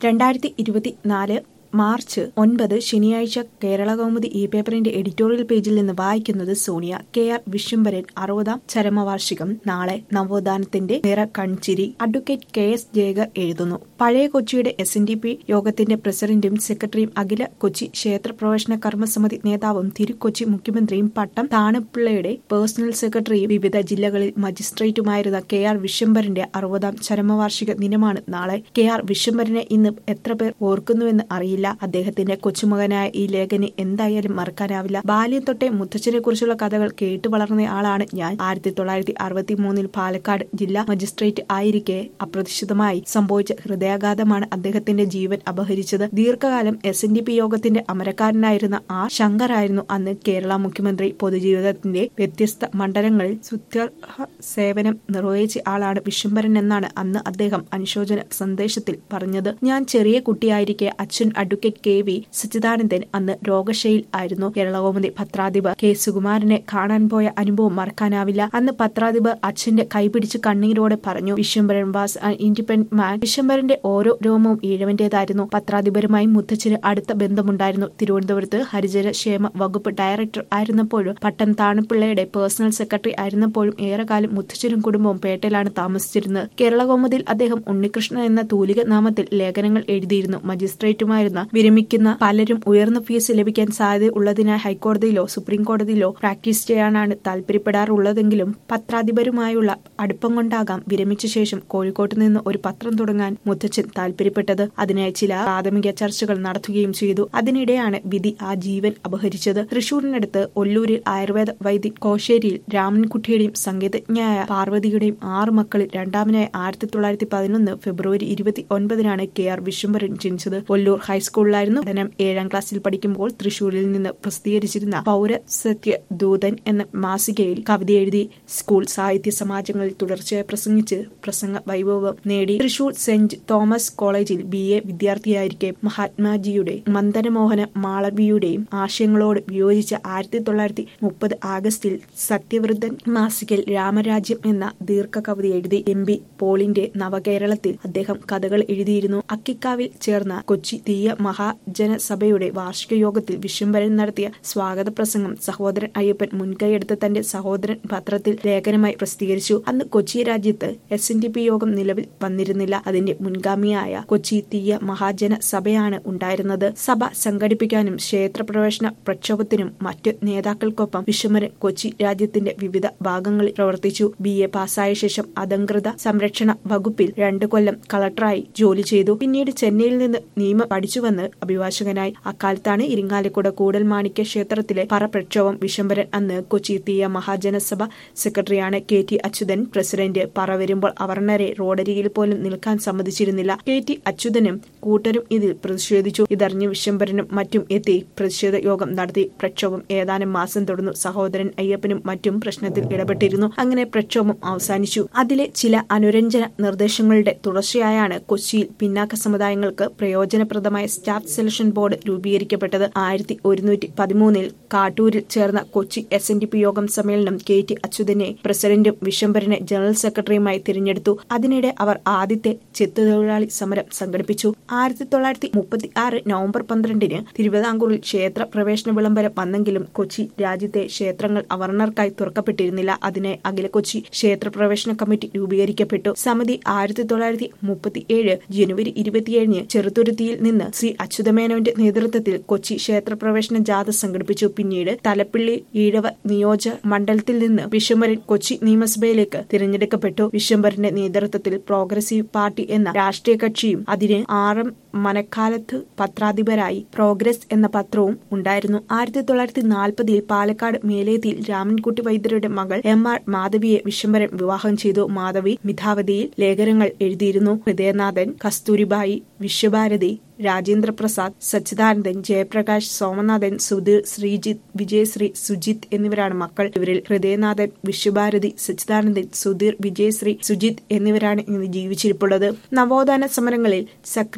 രണ്ടായിരത്തി ഇരുപത്തിനാല് മാർച്ച് ഒൻപത് ശനിയാഴ്ച കേരളകൗമുദി ഈ പേപ്പറിന്റെ എഡിറ്റോറിയൽ പേജിൽ നിന്ന് വായിക്കുന്നത് സോണിയ കെ ആർ വിശ്വംഭരൻ അറുപതാം ചരമവാർഷികം നാളെ നവോത്ഥാനത്തിന്റെ നിറ കൺചിരി അഡ്വക്കേറ്റ് കെ എസ് ജയകർ എഴുതുന്നു പഴയ കൊച്ചിയുടെ എസ് എൻ ഡി പി യോഗത്തിന്റെ പ്രസിഡന്റും സെക്രട്ടറിയും അഖില കൊച്ചി ക്ഷേത്ര പ്രവേശന കർമ്മസമിതി നേതാവും തിരുക്കൊച്ചി മുഖ്യമന്ത്രിയും പട്ടം താണപ്പിള്ളയുടെ പേഴ്സണൽ സെക്രട്ടറിയും വിവിധ ജില്ലകളിൽ മജിസ്ട്രേറ്റുമായിരുന്ന കെ ആർ വിശ്വംഭരന്റെ അറുപതാം ചരമവാർഷിക ദിനമാണ് നാളെ കെ ആർ വിശ്വംഭരനെ ഇന്ന് എത്ര പേർ ഓർക്കുന്നുവെന്ന് അറിയില്ല അദ്ദേഹത്തിന്റെ കൊച്ചുമകനായ ഈ ലേഖനെ എന്തായാലും മറക്കാനാവില്ല ബാല്യം തൊട്ടേ മുത്തച്ഛനെ കുറിച്ചുള്ള കഥകൾ കേട്ടു വളർന്ന ആളാണ് ഞാൻ ആയിരത്തി തൊള്ളായിരത്തി അറുപത്തി മൂന്നിൽ പാലക്കാട് ജില്ലാ മജിസ്ട്രേറ്റ് ആയിരിക്കെ അപ്രതീക്ഷിതമായി സംഭവിച്ച ഹൃദയാഘാതമാണ് അദ്ദേഹത്തിന്റെ ജീവൻ അപഹരിച്ചത് ദീർഘകാലം എസ് എൻ ഡി പി യോഗത്തിന്റെ അമരക്കാരനായിരുന്ന ആർ ശങ്കറായിരുന്നു അന്ന് കേരള മുഖ്യമന്ത്രി പൊതുജീവിതത്തിന്റെ വ്യത്യസ്ത മണ്ഡലങ്ങളിൽ സുത്യർഹ സേവനം നിർവഹിച്ച ആളാണ് വിശ്വംഭരൻ എന്നാണ് അന്ന് അദ്ദേഹം അനുശോചന സന്ദേശത്തിൽ പറഞ്ഞത് ഞാൻ ചെറിയ കുട്ടിയായിരിക്കെ അച്ഛൻ അഡ്വക്കേറ്റ് കെ വി സച്ചിദാനന്ദൻ അന്ന് രോഗശയിൽ ആയിരുന്നു കേരളകൗമുദി പത്രാധിപർ കെ സുകുമാരനെ കാണാൻ പോയ അനുഭവം മറക്കാനാവില്ല അന്ന് പത്രാധിപർ അച്ഛന്റെ കൈപിടിച്ച് കണ്ണീരോടെ പറഞ്ഞു Vishwambharan was an independent man വിശ്വംഭരന്റെ ഓരോ രോമവും ഈഴവന്റേതായിരുന്നു പത്രാധിപരുമായി മുത്തച്ഛന് അടുത്ത ബന്ധമുണ്ടായിരുന്നു തിരുവനന്തപുരത്ത് ഹരിജന ക്ഷേമ വകുപ്പ് ഡയറക്ടർ ആയിരുന്നപ്പോഴും പട്ടം താണപ്പിള്ളയുടെ പേഴ്സണൽ സെക്രട്ടറി ആയിരുന്നപ്പോഴും ഏറെക്കാലം മുത്തച്ഛനും കുടുംബവും പേട്ടയിലാണ് താമസിച്ചിരുന്നത് കേരളകൗമുദിൽ അദ്ദേഹം ഉണ്ണികൃഷ്ണൻ എന്ന തൂലിക നാമത്തിൽ ലേഖനങ്ങൾ എഴുതിയിരുന്നു മജിസ്ട്രേറ്റുമായിരുന്ന വിരമിക്കുന്ന പലരും ഉയർന്ന ഫീസ് ലഭിക്കാൻ സാധ്യത ഉള്ളതിനാൽ ഹൈക്കോടതിയിലോ സുപ്രീം കോടതിയിലോ പ്രാക്ടീസ് ചെയ്യാനാണ് താല്പര്യപ്പെടാറുള്ളതെങ്കിലും പത്രാധിപരുമായുള്ള അടുപ്പം കൊണ്ടാകാം വിരമിച്ച ശേഷം കോഴിക്കോട്ട് നിന്ന് ഒരു പത്രം തുടങ്ങാൻ മുത്തച്ഛൻ താല്പര്യപ്പെട്ടത് അതിനായി ചില പ്രാഥമിക ചർച്ചകൾ നടത്തുകയും ചെയ്തു അതിനിടെയാണ് വിധി ആ ജീവൻ അപഹരിച്ചത് തൃശൂരിനടുത്ത് ഒല്ലൂരിൽ ആയുർവേദ വൈദ്യൻ കോശേരിയിൽ രാമൻകുട്ടിയുടെയും സംഗീതജ്ഞയായ പാർവതിയുടെയും ആറ് മക്കളിൽ രണ്ടാമനായ ആയിരത്തി തൊള്ളായിരത്തി പതിനൊന്ന് ഫെബ്രുവരി ഇരുപത്തി ഒൻപതിനാണ് കെ ആർ വിശ്വംഭരൻ ജനിച്ചത് ഒല്ലൂർ ഹൈസ്കൂളിലായിരുന്നു പഠനം ഏഴാം ക്ലാസ്സിൽ പഠിക്കുമ്പോൾ തൃശൂരിൽ നിന്ന് പ്രസിദ്ധീകരിച്ചിരുന്ന പൗരസത്യ ദൂതൻ എന്ന മാസികയിൽ കവിത എഴുതി സ്കൂൾ സാഹിത്യ സമാജങ്ങളിൽ തുടർച്ചയായി പ്രസംഗിച്ച് പ്രസംഗ വൈഭവം നേടി തൃശൂർ സെന്റ് തോമസ് കോളേജിൽ ബി എ വിദ്യാർത്ഥിയായിരിക്കെ മഹാത്മാജിയുടെ മന്ദനമോഹന മാളവിയുടെയും ആശയങ്ങളോട് വിയോജിച്ച ആയിരത്തി തൊള്ളായിരത്തി മുപ്പത് ആഗസ്റ്റിൽ സത്യവൃദ്ധൻ മാസികയിൽ രാമരാജ്യം എന്ന ദീർഘകവിത എഴുതി എം ബി പോളിന്റെ നവകേരളത്തിൽ അദ്ദേഹം കഥകൾ എഴുതിയിരുന്നു അക്കിക്കാവിൽ ചേർന്ന കൊച്ചി തീയ മഹാജനസഭയുടെ വാർഷിക യോഗത്തിൽ വിശ്വംഭരൻ നടത്തിയ സ്വാഗത പ്രസംഗം സഹോദരൻ അയ്യപ്പൻ മുൻകൈയെടുത്ത തന്റെ സഹോദരൻ പത്രത്തിൽ ലേഖനമായി പ്രസിദ്ധീകരിച്ചു അന്ന് കൊച്ചി രാജ്യത്ത് എസ് എൻ ഡി പി യോഗം നിലവിൽ വന്നിരുന്നില്ല അതിന്റെ മുൻഗാമിയായ കൊച്ചി തീയ മഹാജന സഭയാണ് ഉണ്ടായിരുന്നത് സഭ സംഘടിപ്പിക്കാനും ക്ഷേത്രപ്രവേശന പ്രക്ഷോഭത്തിനും മറ്റു നേതാക്കൾക്കൊപ്പം വിശ്വംഭരൻ കൊച്ചി രാജ്യത്തിന്റെ വിവിധ ഭാഗങ്ങളിൽ പ്രവർത്തിച്ചു ബി എ പാസ്സായ ശേഷം അധംകൃത സംരക്ഷണ വകുപ്പിൽ രണ്ടു കൊല്ലം കളക്ടറായി ജോലി ചെയ്തു പിന്നീട് ചെന്നൈയിൽ നിന്ന് നിയമം പഠിച്ചുവന്ന് അഭിഭാഷകനായി അക്കാലത്താണ് ഇരിങ്ങാലക്കുട കൂടൽ മാണിക്യ ക്ഷേത്രത്തിലെ പറ പ്രക്ഷോഭം വിശ്വംഭരൻ അന്ന് കൊച്ചി തീയ മഹാജനസഭ സെക്രട്ടറിയാണ് കെ ടി അച്യുതൻ പ്രസിഡന്റ് പറ വരുമ്പോൾ അവർണരെ റോഡരികിൽ പോലും നിൽക്കാൻ സമ്മതിച്ചിരുന്നില്ല കെ ടി അച്യുതനും കൂട്ടരും ഇതിൽ പ്രതിഷേധിച്ചു ഇതറിഞ്ഞ് വിശ്വംഭരനും മറ്റും എത്തി പ്രതിഷേധ യോഗം നടത്തി പ്രക്ഷോഭം ഏതാനും മാസം തുടർന്നു സഹോദരൻ അയ്യപ്പനും മറ്റും പ്രശ്നത്തിൽ ഇടപെട്ടിരുന്നു അങ്ങനെ പ്രക്ഷോഭം അവസാനിച്ചു അതിലെ ചില അനുരഞ്ജന നിർദ്ദേശങ്ങളുടെ തുടർച്ചയായാണ് കൊച്ചിയിൽ പിന്നാക്ക സമുദായങ്ങൾക്ക് പ്രയോജനപ്രദമായ സ്റ്റാഫ് സെലക്ഷൻ ബോർഡ് രൂപീകരിക്കപ്പെട്ടത് ആയിരത്തി ഒരുന്നൂറ്റി പതിമൂന്നിൽ കാട്ടൂരിൽ ചേർന്ന Kochi S N D P Yogam സമ്മേളനം കെ ടി അച്യുതനെ പ്രസിഡന്റും വിശ്വംഭരനെ ജനറൽ സെക്രട്ടറിയുമായി തിരഞ്ഞെടുത്തു അതിനിടെ അവർ ആദ്യത്തെ ചെത്തുതൊഴിലാളി സമരം സംഘടിപ്പിച്ചു ആയിരത്തി തൊള്ളായിരത്തി മുപ്പത്തി ആറ് നവംബർ പന്ത്രണ്ടിന് തിരുവിതാംകൂറിൽ ക്ഷേത്ര പ്രവേശന വിളംബരം വന്നെങ്കിലും കൊച്ചി രാജ്യത്തെ ക്ഷേത്രങ്ങൾ അവർണർക്കായി തുറക്കപ്പെട്ടിരുന്നില്ല അതിനായി അഖില കൊച്ചി ക്ഷേത്ര പ്രവേശന കമ്മിറ്റി രൂപീകരിക്കപ്പെട്ടു സമിതി ആയിരത്തി തൊള്ളായിരത്തി മുപ്പത്തി ഏഴ് ജനുവരി ഇരുപത്തിയേഴിന് ചെറുതുരുത്തിയിൽ നിന്ന് ശ്രീ അച്യുതമേനോന്റെ നേതൃത്വത്തിൽ കൊച്ചി ക്ഷേത്ര പ്രവേശന ജാഥ സംഘടിപ്പിച്ചു പിന്നീട് തലപ്പിള്ളി ഈഴവ നിയോജക മണ്ഡലത്തിൽ നിന്ന് വിശ്വംഭരൻ കൊച്ചി നിയമസഭയിലേക്ക് തിരഞ്ഞെടുക്കപ്പെട്ടു വിശ്വംഭരന്റെ നേതൃത്വത്തിൽ പ്രോഗ്രസീവ് പാർട്ടി എന്ന രാഷ്ട്രീയ കക്ഷിയും അതിന് ആറും മനക്കാലത്ത് പത്രാധിപരായി പ്രോഗ്രസ് എന്ന പത്രവും ഉണ്ടായിരുന്നു ആയിരത്തി തൊള്ളായിരത്തി നാൽപ്പതിൽ പാലക്കാട് മേലേതിയിൽ രാമൻകുട്ടി വൈദ്യരുടെ മകൾ എം ആർ മാധവിയെ വിശ്വംഭരൻ വിവാഹം ചെയ്തു മാധവി മിഥാവതിയിൽ ലേഖനങ്ങൾ എഴുതിയിരുന്നു ഹൃദയനാഥൻ കസ്തൂരിബായി വിശ്വഭാരതി രാജേന്ദ്ര പ്രസാദ് സച്ചിദാനന്ദൻ ജയപ്രകാശ് സോമനാഥൻ സുധീർ ശ്രീജിത്ത് വിജയശ്രീ സുജിത് എന്നിവരാണ് മക്കൾ ഇവരിൽ ഹൃദയനാഥൻ വിശ്വഭാരതി സച്ചിദാനന്ദൻ സുധീർ വിജയശ്രീ സുജിത് എന്നിവരാണ് ഇന്ന് ജീവിച്ചിരിപ്പുള്ളത് നവോത്ഥാന സമരങ്ങളിൽ സക്രിയം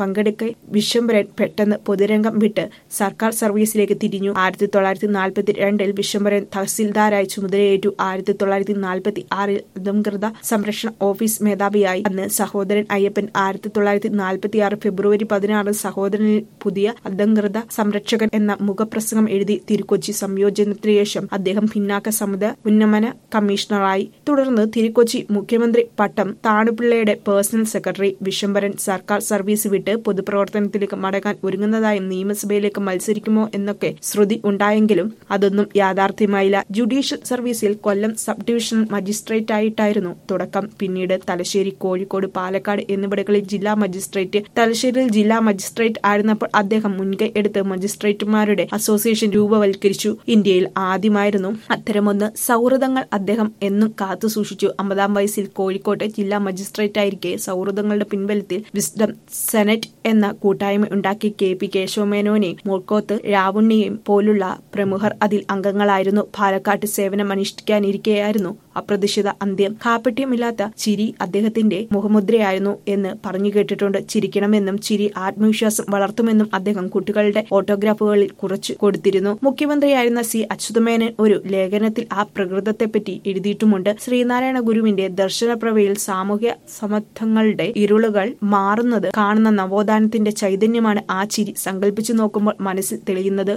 പങ്കെടുക്കെ വിശ്വംഭരൻ പെട്ടെന്ന് പൊതുരംഗം വിട്ട് സർക്കാർ സർവീസിലേക്ക് തിരിഞ്ഞു ആയിരത്തി തൊള്ളായിരത്തി നാൽപ്പത്തി രണ്ടിൽ വിശ്വംഭരൻ തഹസിൽദാരായി ചുമതലയേറ്റു ആയിരത്തി തൊള്ളായിരത്തി നാൽപ്പത്തി ആറിൽ അധംകൃത സംരക്ഷണ ഓഫീസ് മേധാവിയായി അന്ന് സഹോദരൻ അയ്യപ്പൻ ആയിരത്തി തൊള്ളായിരത്തി നാൽപ്പത്തി ആറ് ഫെബ്രുവരി പതിനാറ് സഹോദരനിൽ പുതിയ അധംകൃത സംരക്ഷകൻ എന്ന മുഖപ്രസംഗം എഴുതി തിരുക്കൊച്ചി സംയോജനത്തിന് ശേഷം അദ്ദേഹം പിന്നാക്ക സമുദ ഉന്നമന കമ്മീഷണറായി തുടർന്ന് തിരുക്കൊച്ചി മുഖ്യമന്ത്രി പട്ടം താണുപിള്ളയുടെ പേഴ്സണൽ സെക്രട്ടറി വിശ്വംഭരൻ സർക്കാർ സർവീസ് വിട്ട് പൊതുപ്രവർത്തനത്തിലേക്ക് മടങ്ങാൻ ഒരുങ്ങുന്നതായും നിയമസഭയിലേക്ക് മത്സരിക്കുമോ എന്നൊക്കെ ശ്രുതി ഉണ്ടായെങ്കിലും അതൊന്നും യാഥാർത്ഥ്യമായില്ല ജുഡീഷ്യൽ സർവീസിൽ കൊല്ലം സബ് ഡിവിഷണൽ മജിസ്ട്രേറ്റ് ആയിട്ടായിരുന്നു തുടക്കം പിന്നീട് തലശ്ശേരി കോഴിക്കോട് പാലക്കാട് എന്നിവിടങ്ങളിൽ ജില്ലാ മജിസ്ട്രേറ്റ് തലശ്ശേരിയിൽ ജില്ലാ മജിസ്ട്രേറ്റ് ആയിരുന്നപ്പോൾ അദ്ദേഹം മുൻകൈ എടുത്ത് മജിസ്ട്രേറ്റുമാരുടെ അസോസിയേഷൻ രൂപവൽക്കരിച്ചു ഇന്ത്യയിൽ ആദ്യമായിരുന്നു അത്തരമൊന്ന് സൗഹൃദങ്ങൾ അദ്ദേഹം എന്നും കാത്തു സൂക്ഷിച്ചു അമ്പതാം വയസ്സിൽ കോഴിക്കോട്ടെ ജില്ലാ മജിസ്ട്രേറ്റ് ആയിരിക്കെ സൗഹൃദങ്ങളുടെ പിൻബലത്തിൽ വിസ്ഡം സെനറ്റ് എന്ന കൂട്ടായ്മ ഉണ്ടാക്കി കെ പി കേശവമേനോനെയും മുൾക്കോത്ത് രാവുണ്ണിയെയും പോലുള്ള പ്രമുഖർ അതിൽ അംഗങ്ങളായിരുന്നു പാലക്കാട്ട് സേവനമനുഷ്ഠിക്കാനിരിക്കെയായിരുന്നു അപ്രതീക്ഷിത അന്ത്യം കാപ്പട്യമില്ലാത്ത ചിരി അദ്ദേഹത്തിന്റെ മുഖമുദ്രയായിരുന്നു എന്ന് പറഞ്ഞു കേട്ടിട്ടുണ്ട് ചിരിക്കണമെന്നും ചിരി ആത്മവിശ്വാസം വളർത്തുമെന്നും അദ്ദേഹം കുട്ടികളുടെ ഓട്ടോഗ്രാഫുകളിൽ കുറച്ചു കൊടുത്തിരുന്നു മുഖ്യമന്ത്രിയായിരുന്ന സി അച്യുതമേനൻ ഒരു ലേഖനത്തിൽ ആ പ്രകൃതത്തെപ്പറ്റി എഴുതിയിട്ടുമുണ്ട് ശ്രീനാരായണ ഗുരുവിന്റെ ദർശനപ്രഭയിൽ സാമൂഹ്യ സമത്വങ്ങളുടെ ഇരുളുകൾ മാറുന്നത് കാണുന്ന നവോത്ഥാനത്തിന്റെ ചൈതന്യമാണ് ആ ചിരി സങ്കല്പിച്ചു നോക്കുമ്പോൾ മനസ്സിൽ തെളിയുന്നത്